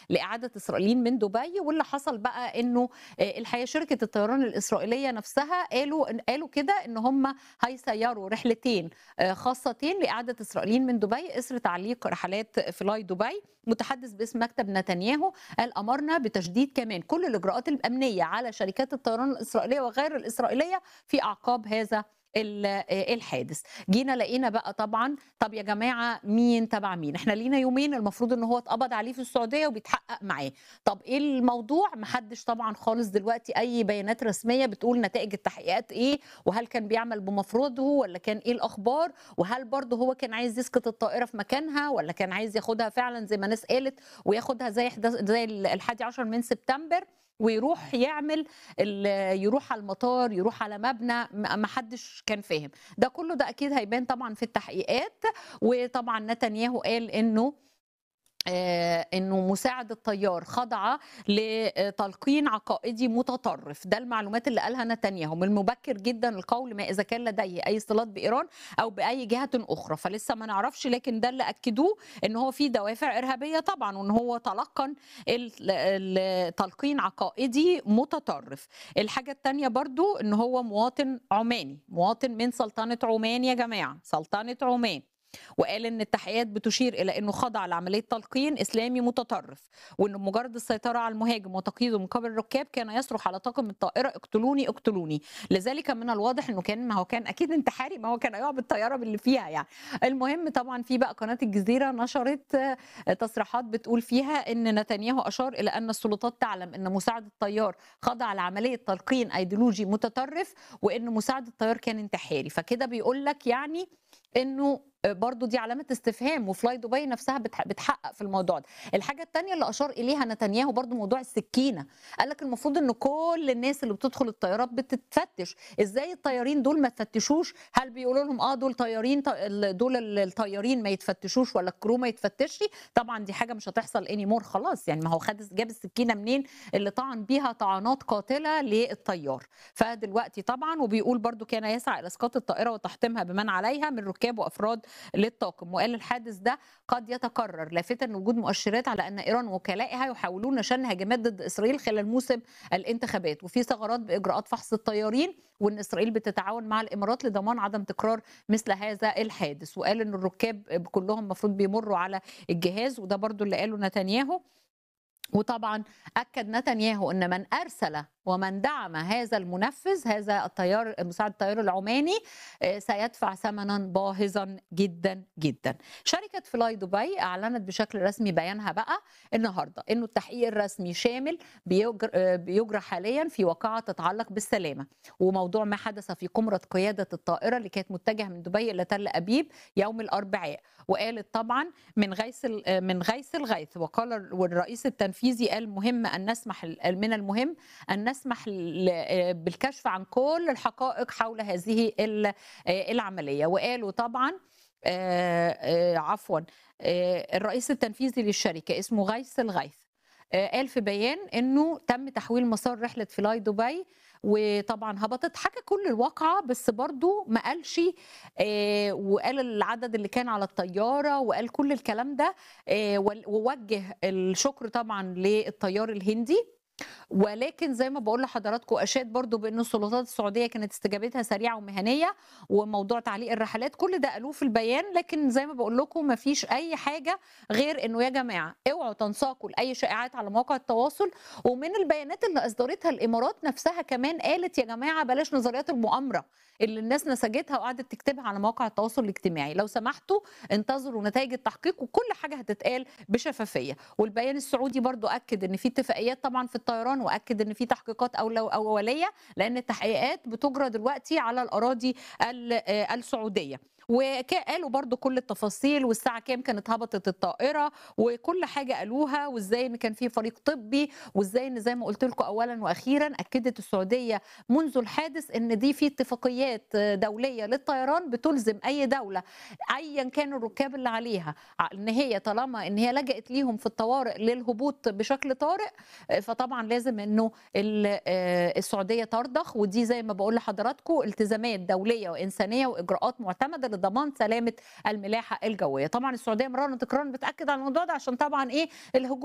لاعاده اسرائيليين من دبي واللي حصل بقى انه الحقيقه شركه الطيران الاسرائيليه نفسها قالوا قالوا كده ان هم هيسيروا رحلتين خاصتين لاعاده اسرائيليين من دبي اثر تعليق رحلات فلاي دبي متحدث باسم مكتب نتنياهو قال امرنا بتشديد كمان كل الاجراءات الامنيه على شركات الطيران الاسرائيليه وغير الاسرائيليه في اعقاب هذا الحادث جينا لقينا بقى طبعا طب يا جماعه مين تبع مين احنا لينا يومين المفروض ان هو اتقبض عليه في السعوديه وبيتحقق معاه طب ايه الموضوع محدش طبعا خالص دلوقتي اي بيانات رسميه بتقول نتائج التحقيقات ايه وهل كان بيعمل بمفروضه ولا كان ايه الاخبار وهل برضه هو كان عايز يسكت الطائره في مكانها ولا كان عايز ياخدها فعلا زي ما ناس قالت وياخدها زي زي الحادي عشر من سبتمبر ويروح يعمل يروح على المطار يروح على مبنى ما حدش كان فاهم ده كله ده اكيد هيبان طبعا في التحقيقات وطبعا نتنياهو قال انه آه انه مساعد الطيار خضع لتلقين عقائدي متطرف ده المعلومات اللي قالها نتنياهو من المبكر جدا القول ما اذا كان لديه اي صلات بايران او باي جهه اخرى فلسه ما نعرفش لكن ده اللي اكدوه ان هو في دوافع ارهابيه طبعا وان هو تلقن تلقين عقائدي متطرف الحاجه الثانيه برضو ان هو مواطن عماني مواطن من سلطنه عمان يا جماعه سلطنه عمان وقال ان التحقيقات بتشير الى انه خضع لعمليه تلقين اسلامي متطرف وانه مجرد السيطره على المهاجم وتقييده مقابل الركاب كان يصرخ على طاقم الطائره اقتلوني اقتلوني لذلك من الواضح انه كان ما هو كان اكيد انتحاري ما هو كان هيقع بالطياره باللي فيها يعني المهم طبعا في بقى قناه الجزيره نشرت تصريحات بتقول فيها ان نتنياهو اشار الى ان السلطات تعلم ان مساعد الطيار خضع لعمليه تلقين ايديولوجي متطرف وان مساعد الطيار كان انتحاري فكده بيقول لك يعني انه برضو دي علامة استفهام وفلاي دبي نفسها بتحقق في الموضوع ده الحاجة التانية اللي أشار إليها نتنياهو برضو موضوع السكينة قال لك المفروض أن كل الناس اللي بتدخل الطيارات بتتفتش إزاي الطيارين دول ما تفتشوش هل بيقولوا لهم آه دول طيارين دول الطيارين ما يتفتشوش ولا الكرو ما يتفتشش طبعا دي حاجة مش هتحصل اني مور خلاص يعني ما هو خد جاب السكينة منين اللي طعن بيها طعنات قاتلة للطيار فدلوقتي طبعا وبيقول برضو كان يسعى إلى إسقاط الطائرة وتحطيمها بمن عليها من ركاب وأفراد للطاقم وقال الحادث ده قد يتكرر لافتا وجود مؤشرات على ان ايران وكلائها يحاولون شن هجمات ضد اسرائيل خلال موسم الانتخابات وفي ثغرات باجراءات فحص الطيارين وان اسرائيل بتتعاون مع الامارات لضمان عدم تكرار مثل هذا الحادث وقال ان الركاب كلهم المفروض بيمروا على الجهاز وده برضو اللي قاله نتنياهو وطبعا اكد نتنياهو ان من ارسل ومن دعم هذا المنفذ هذا الطيار مساعد الطيار العماني سيدفع ثمنا باهظا جدا جدا. شركه فلاي دبي اعلنت بشكل رسمي بيانها بقى النهارده انه التحقيق الرسمي شامل بيجرى, بيجرى حاليا في واقعه تتعلق بالسلامه وموضوع ما حدث في قمره قياده الطائره اللي كانت متجهه من دبي الى تل ابيب يوم الاربعاء وقالت طبعا من غيث من غيث الغيث وقال والرئيس التنفيذي قال مهم ان نسمح من المهم ان نسمح بالكشف عن كل الحقائق حول هذه العمليه وقالوا طبعا عفوا الرئيس التنفيذي للشركه اسمه غيث الغيث قال في بيان انه تم تحويل مسار رحله فلاي دبي وطبعا هبطت حكى كل الواقعة بس برضو ما قالش آه وقال العدد اللي كان على الطيارة وقال كل الكلام ده آه ووجه الشكر طبعا للطيار الهندي ولكن زي ما بقول لحضراتكم اشاد برضو بان السلطات السعوديه كانت استجابتها سريعه ومهنيه وموضوع تعليق الرحلات كل ده قالوه في البيان لكن زي ما بقول لكم ما فيش اي حاجه غير انه يا جماعه اوعوا تنساقوا لاي شائعات على مواقع التواصل ومن البيانات اللي اصدرتها الامارات نفسها كمان قالت يا جماعه بلاش نظريات المؤامره اللي الناس نسجتها وقعدت تكتبها على مواقع التواصل الاجتماعي لو سمحتوا انتظروا نتائج التحقيق وكل حاجه هتتقال بشفافيه والبيان السعودي برضو اكد ان في اتفاقيات طبعا في الطيران واكد ان في تحقيقات اوليه لان التحقيقات بتجرى دلوقتي على الاراضي السعوديه وقالوا برضو كل التفاصيل والساعة كام كانت هبطت الطائرة وكل حاجة قالوها وازاي ان كان في فريق طبي وازاي ان زي ما قلت لكم اولا واخيرا اكدت السعودية منذ الحادث ان دي في اتفاقيات دولية للطيران بتلزم اي دولة ايا كان الركاب اللي عليها ان هي طالما ان هي لجأت ليهم في الطوارئ للهبوط بشكل طارئ فطبعا لازم انه السعودية ترضخ ودي زي ما بقول لحضراتكم التزامات دولية وانسانية واجراءات معتمدة لضمان سلامه الملاحه الجويه طبعا السعوديه مرارا وتكرارا بتاكد على الموضوع ده عشان طبعا ايه الهجوم